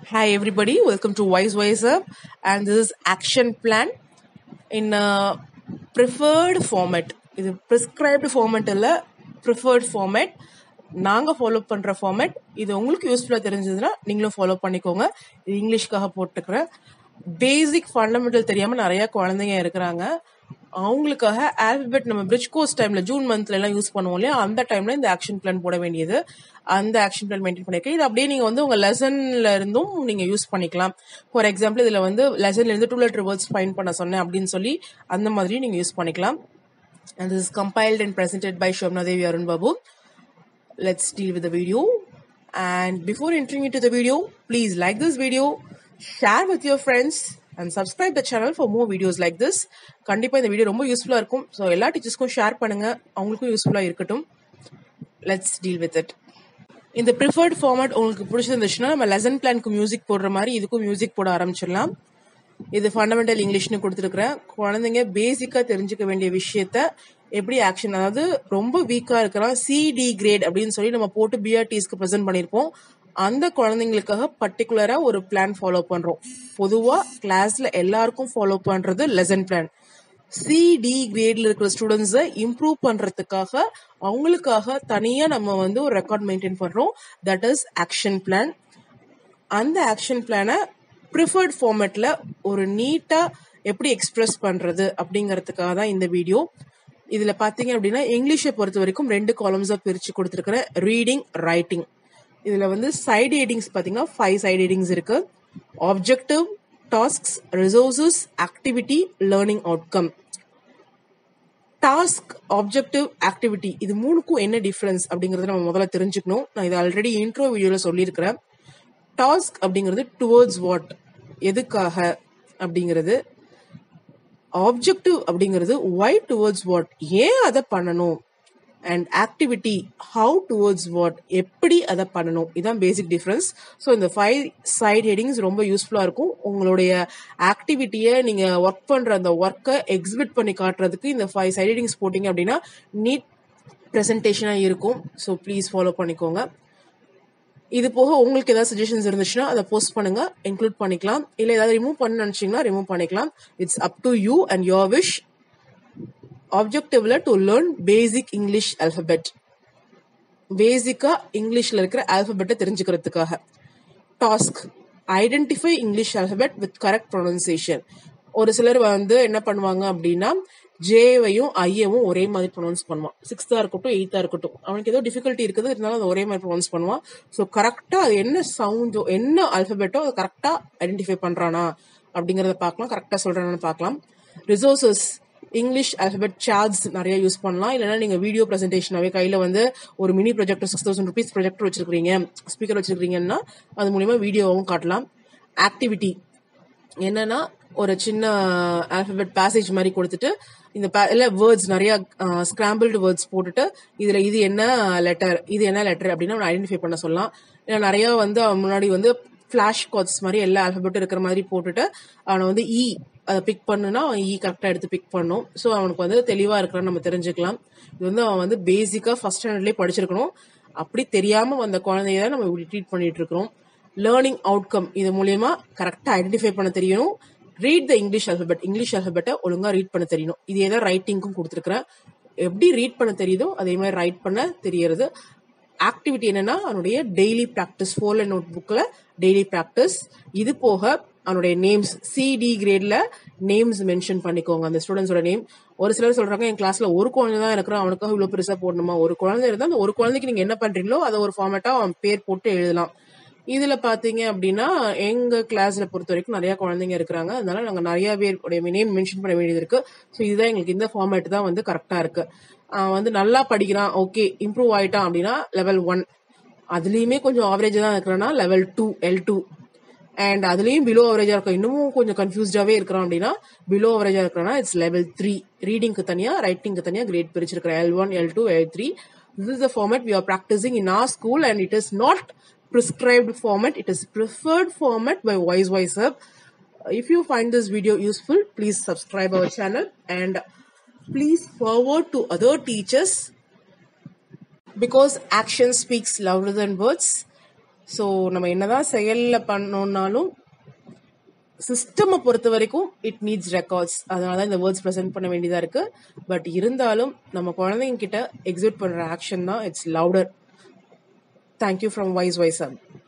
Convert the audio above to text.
Hi, everybody. Welcome to Wise Wise Up, and this is action plan in a preferred format. இது prescribed format இல்ல preferred format. நாங்க follow பண்ற format இது உங்களுக்கு யூஸ்ஃபுல்லா தெரிஞ்சதுன்னா நீங்களும் ஃபாலோ பண்ணிக்கோங்க இது இங்கிலீஷ்க்காக போட்டுக்கிறேன் பேசிக் ஃபண்டமெண்டல் தெரியாம நிறைய குழந்தைங்க இருக்கிறாங்க அவங்களுக்காக ஆல்பபெட் நம்ம பிரிட்ஜ் கோர்ஸ் டைம்ல ஜூன் மந்த்ல எல்லாம் யூஸ் பண்ணுவோம் இல்லையா அந்த டைம்ல இந்த ஆக்ஷன் பிளான் போட வேண்டியது அந்த ஆக்ஷன் பிளான் மெயின்டைன் பண்ணிருக்கேன் இது அப்படியே நீங்க வந்து உங்க லெசன்ல இருந்தும் நீங்க யூஸ் பண்ணிக்கலாம் ஃபார் எக்ஸாம்பிள் இதுல வந்து லெசன்ல இருந்து டூ லெட்டர் வேர்ட்ஸ் ஃபைன் பண்ண சொன்னேன் அப்படின்னு சொல்லி அந்த மாதிரி நீங்க யூஸ் பண்ணிக்கலாம் and this is compiled and presented by Shobna Devi Arun Babu. Let's deal with the video. And before entering into the video, please like this video, share with your friends, and subscribe the channel for more videos like this. கண்டிப்பா இந்த video ரொம்ப யூஸ்ஃபுல்லா இருக்கும் so எல்லா டீச்சர்ஸ்க்கும் share பண்ணுங்க அவங்களுக்கும் யூஸ்ஃபுல்லா இருக்கட்டும் லெட்ஸ் டீல் வித் இட் இந்த ப்ரிஃபர்ட் ஃபார்மேட் உங்களுக்கு பிடிச்சிருந்துச்சுன்னா நம்ம லெசன் பிளான்க்கு மியூசிக் போடுற மாதிரி இதுக்கும் மியூசிக் போட ஆரம்பிச்சிடலாம் இது ஃபண்டமெண்டல் இங்கிலீஷ்னு கொடுத்துருக்குறேன் குழந்தைங்க பேசிக்கா தெரிஞ்சுக்க வேண்டிய விஷயத்த எப்படி ஆக்ஷன் அதாவது ரொம்ப வீக்கா இருக்கிறான் சிடி கிரேட் அப்படின்னு சொல்லி நம்ம போட்டு பிஆர்டிஸ்க்கு ப்ரெசென்ட் பண்ணியிருப்போம் அந்த குழந்தைங்களுக்காக பர்டிகுலரா ஒரு பிளான் ஃபாலோ பண்றோம் பொதுவா கிளாஸ்ல எல்லாருக்கும் ஃபாலோ பண்றது லெசன் பிளான் சிடி கிரேட்ல இருக்கிற ஸ்டூடெண்ட்ஸை இம்ப்ரூவ் பண்றதுக்காக அவங்களுக்காக தனியா நம்ம வந்து ஒரு ரெக்கார்ட் மெயின்டைன் பண்றோம் தட் இஸ் ஆக்ஷன் பிளான் அந்த ஆக்ஷன் பிளானை ப்ரிஃபர்ட் ஃபார்மேட்ல ஒரு நீட்டா எப்படி எக்ஸ்பிரஸ் பண்றது அப்படிங்கறதுக்காக தான் இந்த வீடியோ இதுல பாத்தீங்க அப்படின்னா இங்கிலீஷை பொறுத்த வரைக்கும் ரெண்டு காலம்ஸா பிரிச்சு கொடுத்துருக்கிறேன் ரீடிங் ரைட்டிங் இதுல வந்து சைடு ஹெடிங்ஸ் பாத்தீங்கன்னா ஃபைவ் சைடு ஹெடிங்ஸ் இருக்கு objective tasks resources activity learning outcome task objective activity இது மூணுக்கும் என்ன டிஃபரன்ஸ் அப்படிங்கறத நம்ம முதல்ல தெரிஞ்சுக்கணும் நான் இது ஆல்ரெடி இன்ட்ரோ வீடியோல சொல்லியிருக்கிறேன் டாஸ்க் அப்படிங்கிறது டுவர்ட்ஸ் வாட் எதுக்காக அப்படிங்கிறது ஆப்ஜெக்டிவ் அப்படிங்கிறது ஒய் டுவர்ட்ஸ் வாட் ஏன் அதை பண்ணணும் and activity how towards what எப்படி அதை பண்ணணும் இதான் பேசிக் டிஃபரன்ஸ் ஸோ இந்த ஃபைவ் சைட் ஹெடிங்ஸ் ரொம்ப யூஸ்ஃபுல்லாக இருக்கும் உங்களுடைய ஆக்டிவிட்டியை நீங்கள் ஒர்க் பண்ணுற அந்த ஒர்க்கை எக்ஸிபிட் பண்ணி காட்டுறதுக்கு இந்த ஃபைவ் சைட் ஹெடிங்ஸ் போட்டிங்க அப்படின்னா நீட் ப்ரெசன்டேஷனாக இருக்கும் ஸோ ப்ளீஸ் ஃபாலோ பண்ணிக்கோங்க இது போக உங்களுக்கு ஏதாவது சஜஷன்ஸ் இருந்துச்சுன்னா அதை போஸ்ட் பண்ணுங்க இன்க்ளூட் பண்ணிக்கலாம் இல்ல ஏதாவது ரிமூவ் பண்ண நினைச்சீங்கன்னா ரிமூவ் பண்ணிக்கலாம் it's up to you and your wish ஆப்ஜெக்டிவ்ல to learn basic English alphabet பேசிக்கா இங்கிலீஷ்ல இருக்கிற ஆல்பபெட்டை தெரிஞ்சுக்கிறதுக்காக task identify English alphabet with correct pronunciation ஒரு சிலர் வந்து என்ன பண்ணுவாங்க அப்படின்னா ஜேவையும் ஐயவும் ஒரே மாதிரி ப்ரொனவுன்ஸ் பண்ணுவான் சிக்ஸ்த்தா இருக்கட்டும் எயித்தா இருக்கட்டும் அவனுக்கு ஏதோ டிஃபிகல்ட்டி இருக்குது இருந்தாலும் அதை ஒரே மாதிரி ப்ரொனவுன்ஸ் பண்ணுவான் ஸோ கரெக்டா அது என்ன சவுண்டோ என்ன அல்பபெட்டோ அதை கரெக்டா ஐடென்டிஃபை பண்றானா அப்படிங்கறத பார்க்கலாம் கரெக்டா சொல்றானு பார்க்கலாம் ரிசோர்சஸ் இங்கிலீஷ் அல்பபெட் சார்ட்ஸ் நிறைய யூஸ் பண்ணலாம் இல்லைன்னா நீங்க வீடியோ பிரசன்டேஷனாவே கையில வந்து ஒரு mini projector six thousand rupees projector வச்சிருக்கீங்க ஸ்பீக்கர் வச்சிருக்கீங்கன்னா அது மூலியமா வீடியோவும் காட்டலாம் ஆக்டிவிட்டி என்னன்னா ஒரு சின்ன ஆல்பபெட் பேசேஜ் மாதிரி கொடுத்துட்டு இந்த இல்ல வேர்ட்ஸ் நிறைய ஸ்கிராம்பிள்டு வேர்ட்ஸ் போட்டுட்டு இதுல இது என்ன லெட்டர் இது என்ன லெட்டர் அப்படின்னு அவனை ஐடென்டிஃபை பண்ண சொல்லலாம் இல்ல நிறைய வந்து அவன் முன்னாடி வந்து ஃபிளாஷ் கார்ட்ஸ் மாதிரி எல்லா ஆல்பபெட்டும் இருக்கிற மாதிரி போட்டுட்டு அவனை வந்து இ அதை பிக் பண்ணுனா அவன் இ கரெக்டா எடுத்து பிக் பண்ணும் ஸோ அவனுக்கு வந்து தெளிவா இருக்கிறான்னு நம்ம தெரிஞ்சுக்கலாம் இது வந்து அவன் வந்து பேசிக்கா ஃபர்ஸ்ட் ஸ்டாண்டர்ட்லயே படிச்சிருக்கணும் அப்படி தெரியாம வந்த குழந்தைய தான் நம்ம இப்படி ட்ரீட் பண்ணிட்டு இருக்கிறோம் லேர்னிங் அவுட்கம் இது மூலியமா கரெக்டா ஐடென்டிஃபை பண்ண தெரியணும் read the English alphabet English அல்பபெட்டை ஒழுங்கா ரீட் பண்ண தெரியணும் இதே தான் ரைட்டிங்க்கும் கொடுத்துருக்கிறேன் எப்படி ரீட் பண்ண தெரியுதோ அதே மாதிரி ரைட் பண்ண தெரியறது ஆக்டிவிட்டி என்னன்னா அவனுடைய டெய்லி ப்ராக்டிஸ் ஃபோர்ல நோட் புக்ல டெய்லி ப்ராக்டிஸ் இது போக அவனுடைய நேம்ஸ் சிடி கிரேட்ல நேம்ஸ் மென்ஷன் பண்ணிக்கோங்க அந்த ஸ்டூடெண்ட்ஸோட நேம் ஒரு சிலர் சொல்றாங்க என் கிளாஸ்ல ஒரு குழந்தை தான் இருக்கிறோம் அவனுக்காக இவ்வளவு பெருசா போடணுமா ஒரு குழந்தை இருந்தா அந்த ஒரு குழந்தைக்கு நீங்க என்ன பண்றீங்களோ அதை ஒரு ஃபார்மேட்டா அவன் பேர் போட்டு எழுதலாம் இதுல பாத்தீங்க அப்படின்னா எங்க கிளாஸ்ல பொறுத்த வரைக்கும் நிறைய குழந்தைங்க இருக்கிறாங்க அதனால நாங்க நிறைய பேர் நேம் மென்ஷன் பண்ண வேண்டியது இருக்கு ஸோ இதுதான் எங்களுக்கு இந்த ஃபார்மேட் தான் வந்து கரெக்டா இருக்கு வந்து நல்லா படிக்கிறான் ஓகே இம்ப்ரூவ் ஆயிட்டான் அப்படின்னா லெவல் ஒன் அதுலயுமே கொஞ்சம் ஆவரேஜ் தான் இருக்கிறான்னா level two L two and அதுலயும் பிலோ அவரேஜா இருக்கும் இன்னமும் கொஞ்சம் கன்ஃபியூஸ்டாவே இருக்கிறான் அப்படின்னா பிலோ அவரேஜா இருக்கிறான்னா இட்ஸ் லெவல் த்ரீ ரீடிங்க்கு தனியா ரைட்டிங்க்கு தனியா கிரேட் பிரிச்சிருக்கிறேன் L one L two L three this is the format we are practicing in our school and it is not prescribed format it is preferred format by wise wise up if you find this video useful please subscribe our channel and please forward to other teachers because action speaks louder than words so நம்ம என்னதான் செயலில் பண்ணோம்னாலும் சிஸ்டமை பொறுத்த வரைக்கும் it needs records அதனால தான் இந்த words present பண்ண வேண்டியதாக இருக்கு பட் இருந்தாலும் நம்ம குழந்தைங்க கிட்ட எக்ஸிட் பண்ணுற ஆக்ஷன் தான் it's louder thank you from vice wise